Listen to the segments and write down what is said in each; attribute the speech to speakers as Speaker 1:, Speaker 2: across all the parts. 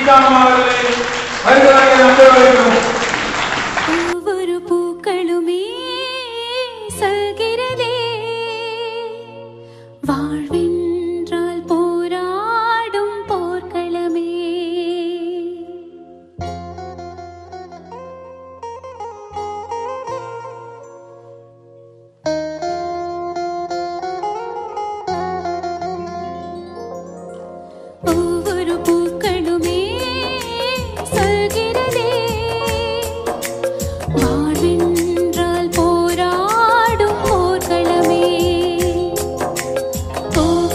Speaker 1: ஈக்காம அவர்களை வருகிறார்கள் நம்ப வேண்டும்
Speaker 2: ஒவ்வொரு பூக்களுமே சொல்கிறதே வாழ்வென்றால் போராடும் போர்க்களமே ஒவ்வொரு பூக்களுமே சொல்கிறதே வாழ்வென்றால் போராடும் போர்க்களமே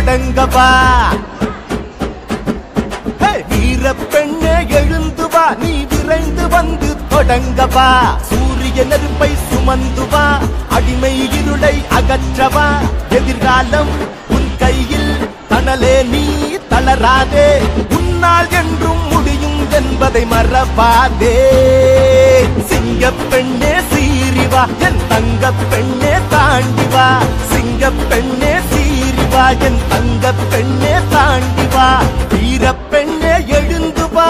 Speaker 3: தொடங்கவா வீர பெண்ணே எழுந்து வா நீ விரைந்து வந்து தொடங்கவா சூரிய நெருப்பை சுமந்து வா அடிமை இருளை அகற்றவா எதிர்காலம் உன் கையில் தணலே நீ தளராதே உன்னால் என்றும் முடியும் என்பதை மறவாதே சிங்க பெண்ணே சீறி வா என் தங்க பெண்ணே தாண்டி வா சிங்க பெண்ணே சீறி வா என் தங்க பெண்ணே தாண்டி வா வீர பெண்ணே எழுந்து வா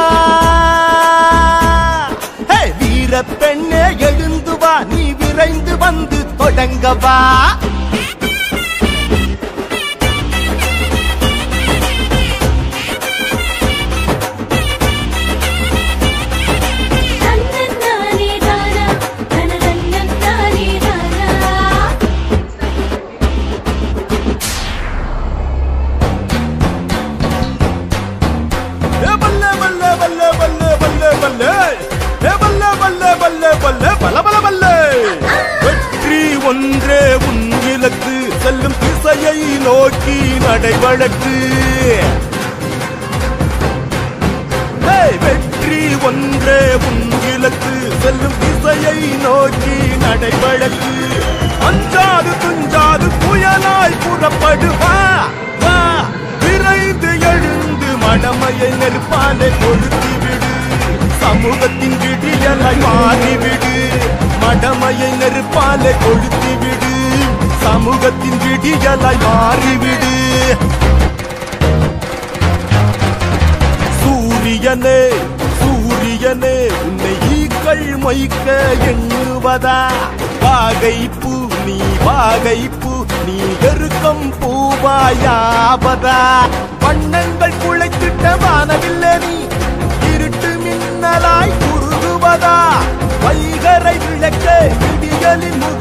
Speaker 3: ஹே, வீர பெண்ணே எழுந்து வா நீ விரைந்து வந்து தொடங்கவா
Speaker 2: தன்னன்னானே தானா தனதன்னன்னானே தானா
Speaker 3: ஏ பல்ல பல்ல பல்ல பல்ல பல்ல பல்ல ஏ பல்ல பல்ல பல்ல பல்ல பல பல பல்ல வெற்றி ஒன்றே உன் இலக்கு செல்லும் திசையை நோக்கி நடைவழக்கு ஏய், வெற்றி ஒன்றே உன் இலக்கு செல்லும் திசையை நோக்கி நடைவழக்கு அஞ்சாது துஞ்சாது புயலாய் புறப்படுவா வா விரைந்து எழுந்து மடமையை நெருப்பாலே கொளுத்தி விடு சமூகத்தின் விடியலாய் மாறிவிடு மடமையை நெருப்பாலே கொளுத்தி விடு சமூகத்தின் விடியலாய் மாறிவிடு சூரியனே சூரியனே உன்னை ஈக்கள் மொய்க்க எண்ணுவதா வாகைப்பு நீ வாகைப்பு நீ எருக்கம் பூவாயாவதா வண்ணங்கள் குழைத்திட்ட வானவில்லை நீ இருட்டு மின்னலாய் குறுகுவதா வைகரை விளக்க விடியலின்